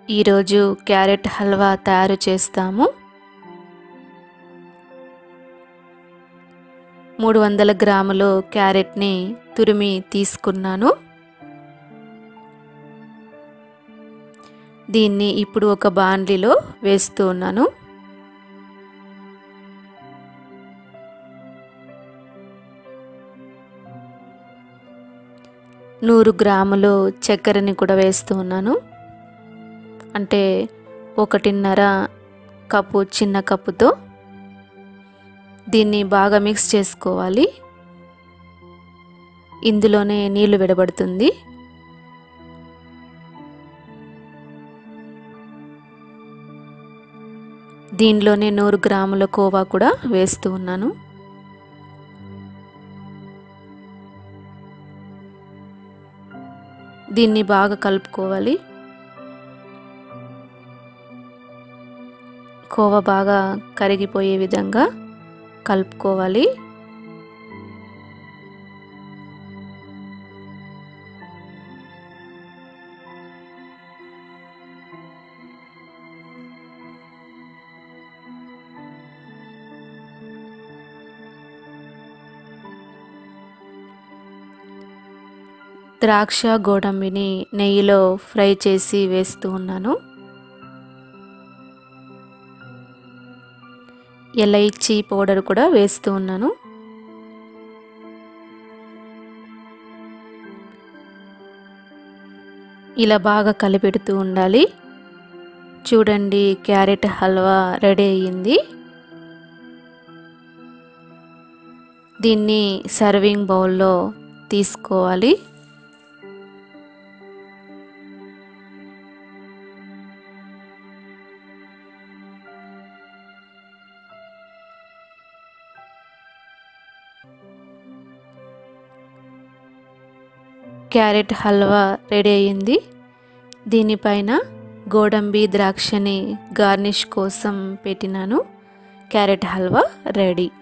ఈరోజు క్యారెట్ హల్వా తయారు చేస్తాము మూడు వందల గ్రాములు క్యారెట్ని తురిమి తీసుకున్నాను దీన్ని ఇప్పుడు ఒక బాండ్లీలో వేస్తూ ఉన్నాను నూరు గ్రాములు చక్కెరని కూడా వేస్తూ ఉన్నాను అంటే ఒకటిన్నర కప్పు చిన్న కప్పుతో దీన్ని బాగా మిక్స్ చేసుకోవాలి ఇందులోనే నీళ్లు విడబడుతుంది దీనిలోనే నూరు గ్రాముల కోవా కూడా వేస్తూ ఉన్నాను దీన్ని బాగా కలుపుకోవాలి కోవా బాగా కరిగిపోయే విధంగా కలుపుకోవాలి ద్రాక్ష గోడంబిని నెయ్యిలో ఫ్రై చేసి వేస్తూ ఉన్నాను ఎలైచి పౌడర్ కూడా వేస్తూ ఉన్నాను ఇలా బాగా కలిపెడుతూ ఉండాలి చూడండి క్యారెట్ హల్వా రెడీ అయ్యింది దీన్ని సర్వింగ్ బౌల్లో తీసుకోవాలి క్యారెట్ హల్వా రెడీ అయ్యింది దీనిపైన గోడంబి ద్రాక్షని గార్నిష్ కోసం పెట్టినాను క్యారెట్ హల్వా రెడీ